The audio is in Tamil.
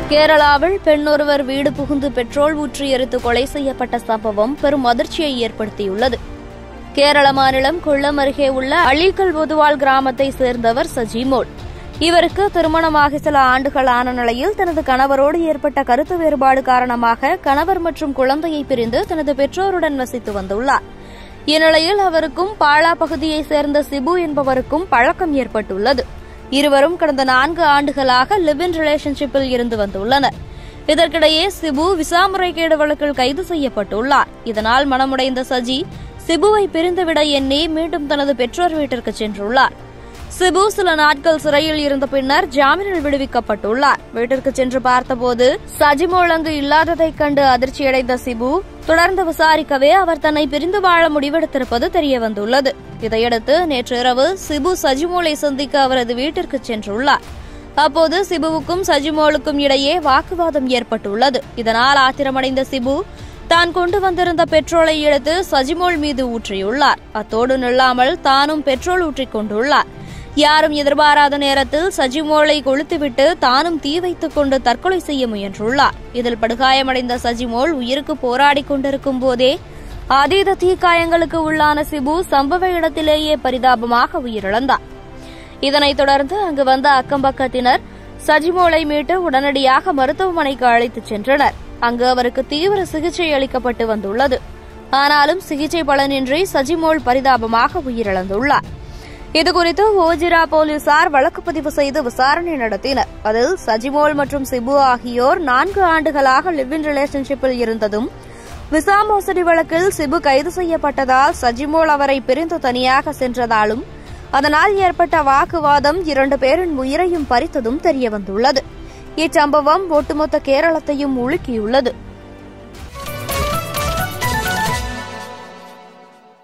கேரளாவில் பெண் ஒருவர் வீடு புகுந்து பெட்ரோல் ஊற்றி எரித்து கொலை செய்யப்பட்ட சம்பவம் பெரும் அதிர்ச்சியை ஏற்படுத்தியுள்ளது கேரள மாநிலம் கொல்லம் அருகே உள்ள அழிக்கல் பொதுவாள் கிராமத்தை சேர்ந்தவர் சஜிமோல் இவருக்கு திருமணமாகி சில ஆண்டுகள் ஆன நிலையில் தனது கணவரோடு ஏற்பட்ட கருத்து வேறுபாடு காரணமாக கணவர் மற்றும் குழந்தையை பிரிந்து தனது பெற்றோருடன் வசித்து வந்துள்ளார் இந்நிலையில் அவருக்கும் பாலா பகுதியைச் சேர்ந்த சிபு என்பவருக்கும் பழக்கம் ஏற்பட்டுள்ளது இருவரும் கடந்த நான்கு ஆண்டுகளாக லிவ் இன் ரிலேஷன்ஷிப்பில் இருந்து வந்துள்ளனர் இதற்கிடையே சிபு விசா முறைகேடு வழக்கில் கைது செய்யப்பட்டுள்ளார் இதனால் மனமுடைந்த சஜி சிபுவை பிரிந்துவிட எண்ணி மீண்டும் தனது பெற்றோர் வீட்டிற்கு சென்றுள்ளார் சிபு சில நாட்கள் சிறையில் இருந்த பின்னர் ஜாமீனில் விடுவிக்கப்பட்டுள்ளார் வீட்டிற்கு சென்று பார்த்தபோது சஜிமோல் அங்கு இல்லாததைக் கண்டு அதிர்ச்சியடைந்த சிபு தொடர்ந்து விசாரிக்கவே அவர் தன்னை பிரிந்து வாழ முடிவெடுத்திருப்பது தெரியவந்துள்ளது இதையடுத்து நேற்று இரவு சிபு சஜிமோலை சந்திக்க அவரது வீட்டிற்கு சென்றுள்ளார் அப்போது சிபுவுக்கும் சஜிமோலுக்கும் இடையே வாக்குவாதம் ஏற்பட்டுள்ளது இதனால் ஆத்திரமடைந்த சிபு தான் கொண்டு வந்திருந்த பெட்ரோலை எடுத்து சஜிமோல் மீது ஊற்றியுள்ளார் அத்தோடு நில்லாமல் தானும் பெட்ரோல் ஊற்றிக் கொண்டுள்ளார் யாரும் எதிர்பாராத நேரத்தில் சஜிமோலை கொளுத்துவிட்டு தானும் தீ வைத்துக் கொண்டு தற்கொலை செய்ய முயன்றுள்ளார் இதில் படுகாயமடைந்த சஜிமோல் உயிருக்கு போராடிக் கொண்டிருக்கும் போதே அதீத தீக்காயங்களுக்கு உள்ளான சிபு சம்பவ இடத்திலேயே பரிதாபமாக உயிரிழந்தார் இதனைத் தொடர்ந்து அங்கு வந்த அக்கம்பக்கத்தினர் சஜிமோலை மீட்டு உடனடியாக மருத்துவமனைக்கு அழைத்துச் சென்றனர் அங்கு அவருக்கு தீவிர சிகிச்சை அளிக்கப்பட்டு வந்துள்ளது ஆனாலும் சிகிச்சை பலனின்றி சஜிமோல் பரிதாபமாக உயிரிழந்துள்ளார் இதுகுறித்து ஓஜிரா போலீசார் வழக்கு பதிவு செய்து விசாரணை நடத்தினர் அதில் சஜிமோல் மற்றும் சிபு ஆகியோர் நான்கு ஆண்டுகளாக லிவ் இன் ரிலேஷன்ஷிப்பில் இருந்ததும் விசா மோசடி வழக்கில் சிபு கைது செய்யப்பட்டதால் சஜிமோல் அவரை பிரிந்து தனியாக சென்றதாலும் அதனால் ஏற்பட்ட வாக்குவாதம் இரண்டு பேரின் உயிரையும் பறித்ததும் தெரியவந்துள்ளது இச்சம்பவம் ஒட்டுமொத்த கேரளத்தையும் உலுக்கியுள்ளது